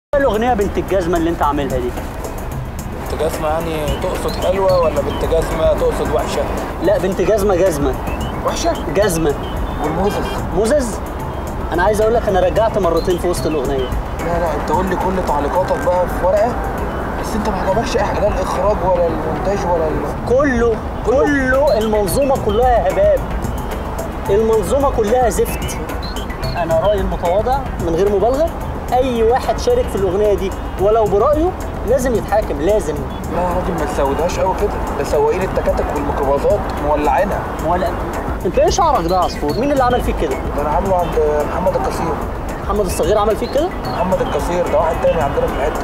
الاغنيه بنت الجزمه اللي انت عاملها دي بنت جزمة يعني تقصد حلوة ولا بنت جزمة تقصد وحشة؟ لا بنت جزمه جزمه وحشة؟ جزمه والموزز موزز انا عايز اقول لك انا رجعت مرتين في وسط الاغنيه لا لا انت قول لي كل تعليقاتك بقى في ورقة بس انت ما عجبكش اي حاجة لا الاخراج ولا المونتاج ولا ال... كله كله المنظومه كلها هباب المنظومه كلها زفت انا رايي المتواضع من غير مبالغه اي واحد شارك في الاغنيه دي ولو برايه لازم يتحاكم لازم لا يا راجل ما تسودهاش قوي كده ده سواقين التكاتك والميكروباصات مولعينها ولا انت ايه شعرك ده يا عصفور مين اللي عمل فيك كده ده انا عامله عند محمد القصير محمد الصغير عمل فيك كده محمد القصير ده واحد تاني عندنا في الحتة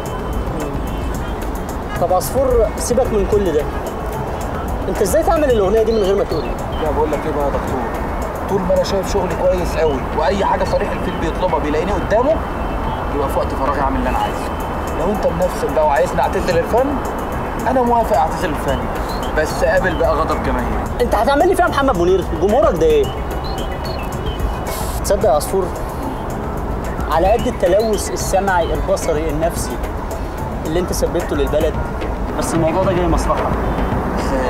طب عصفور سيبك من كل ده انت ازاي تعمل الاغنيه دي من غير ما تقول لا بقول لك ايه بقى يا دكتور طول ما انا شايف شغلي كويس قوي واي حاجه صريح الفيل بيطلبها بيلاقيني قدامه يبقى في وقت فراغي اعمل اللي انا عايزه لو انت بنفسك بقى وعايزني اعتزل الفن انا موافق اعتزل الفن بس قابل بقى غضب جماهيري انت هتعمل لي فيها محمد منير جمهورك ده ايه تصدق يا عصفور على قد التلوث السمعي البصري النفسي اللي انت سببته للبلد بس الموضوع ده جاي مصلحه ازاي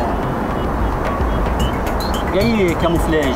جاي كاموفلاج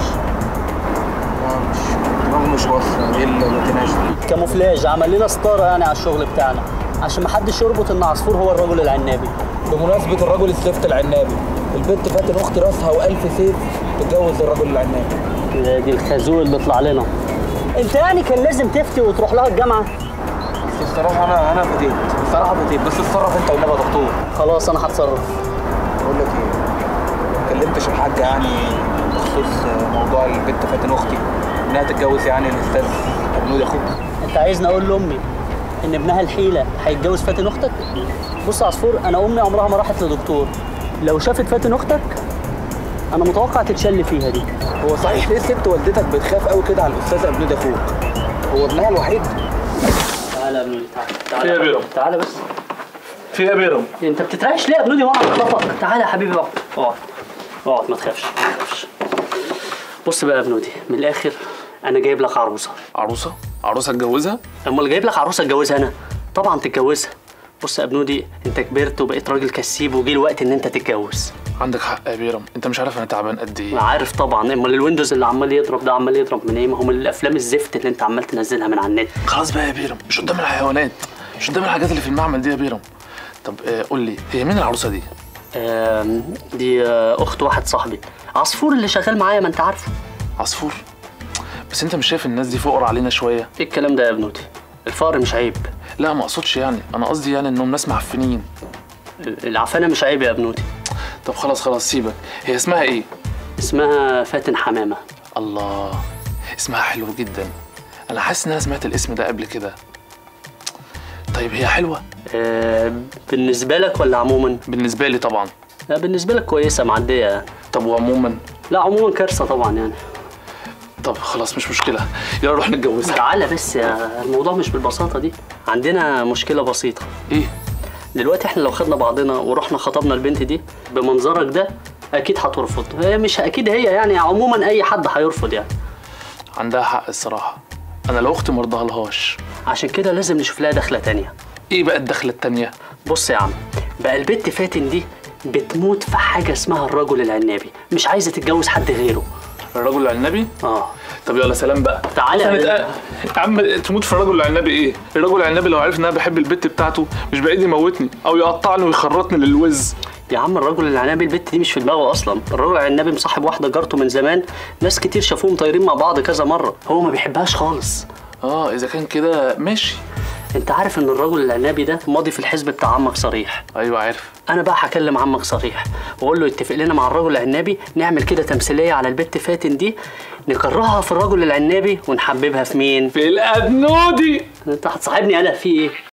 لا مش دماغي مش واصله ايه الاتناش دي كاموفلاج عمل لنا ستاره يعني على الشغل بتاعنا عشان محدش يربط ان عصفور هو الرجل العنابي بمناسبه الرجل الزفت العنابي البنت فاتن اختي راسها والف سيف تتجوز الرجل العنابي دي الخازوق اللي طلع لنا انت يعني كان لازم تفتي وتروح لها الجامعه بس الصراحه انا انا فتيت الصراحه فتيت بس اتصرف انت والنبي يا دكتور خلاص انا هتصرف بقول لك ايه ما كلمتش الحاجه يعني بخصوص موضوع البنت فاتن اختي انها تتجوز يعني الاستاذ ابنودي اخوك انت عايزني اقول لامي ان ابنها الحيله هيتجوز فاتن اختك بص يا عصفور انا امي عمرها ما راحت لدكتور لو شافت فاتن اختك انا متوقع تتشل فيها دي هو صحيح ليه ست والدتك بتخاف قوي كده على الاستاذ ابنودي اخوك هو ابنها الوحيد تعالى يا ابنودي تعالى في يا بيرم تعالى بس في يا بيرم انت بتترعش ليه يا ابنودي وانا بخطفك تعالى يا حبيبي اقعد اقعد اقعد ما تخافش ما تخافش بص بقى يا ابنودي من الاخر انا جايب لك عروسه عروسه عروسه اتجوزها امال جايب لك عروسه اتجوزها انا طبعا تتجوزها بص يا ابنودي انت كبرت وبقيت راجل كسيب وجه الوقت ان انت تتجوز عندك حق يا بيرم انت مش عارف انا تعبان قد انا ايه عارف طبعا امال الويندوز اللي عمال يضرب ده عمال يضرب من ايه ما هو من الافلام الزفت اللي انت عمال تنزلها من على النت خلاص بقى يا بيرم مش قدام الحيوانات مش قدام الحاجات اللي في المعمل دي يا بيرم طب آه قول لي هي مين العروسه دي آم، دي آه، اخت واحد صاحبي عصفور اللي شغال معايا ما انت عارفه عصفور بس انت مش شايف الناس دي فقر علينا شويه ايه الكلام ده يا ابنودي الفقر مش عيب لا ما اقصدش يعني انا قصدي يعني انهم ناس معفنين العفانه مش عيب يا ابنودي طب خلاص خلاص سيبك هي اسمها ايه اسمها فاتن حمامه الله اسمها حلو جدا انا حاسس ان انا سمعت الاسم ده قبل كده طيب هي حلوه آه، بالنسبه لك ولا عموما بالنسبه لي طبعا لا بالنسبه لك كويسه معديه يعني. طب وعموما لا عموما كارثه طبعا يعني طب خلاص مش مشكله يلا نروح نتجوزها تعالى بس يا الموضوع مش بالبساطه دي عندنا مشكله بسيطه ايه دلوقتي احنا لو خدنا بعضنا ورحنا خطبنا البنت دي بمنظرك ده اكيد هترفض هي مش اكيد هي يعني عموما اي حد هيرفض يعني عندها حق الصراحه انا لو اختي مرضهالهاش عشان كده لازم نشوف لها دخله تانية ايه بقى الدخله التانيه بص يا عم بقى البنت فاتن دي بتموت في حاجه اسمها الرجل العنابي مش عايزه تتجوز حد غيره الرجل العنبي اه طب يلا سلام بقى تعالى يا سنة بنت. آه، يا عم تموت في الرجل العنبي ايه الرجل العنبي لو عرف ان انا بحب البت بتاعته مش بعيد يموتني او يقطعني ويخرطني للوز يا عم الرجل العنابي البت دي مش في دماغه اصلا الرجل العنابي مصاحب واحده جارته من زمان ناس كتير شافوهم طايرين مع بعض كذا مره هو ما بيحبهاش خالص اه اذا كان كده ماشي انت عارف ان الرجل العنابي ده ماضي في الحزب بتاع عمك صريح ايوه عارف انا بقى هكلم عمك صريح واقول له اتفق لنا مع الرجل العنابي نعمل كده تمثيليه على البت فاتن دي نكرهها في الرجل العنابي ونحببها في مين في الابنودي انت هتصاحبني انا في ايه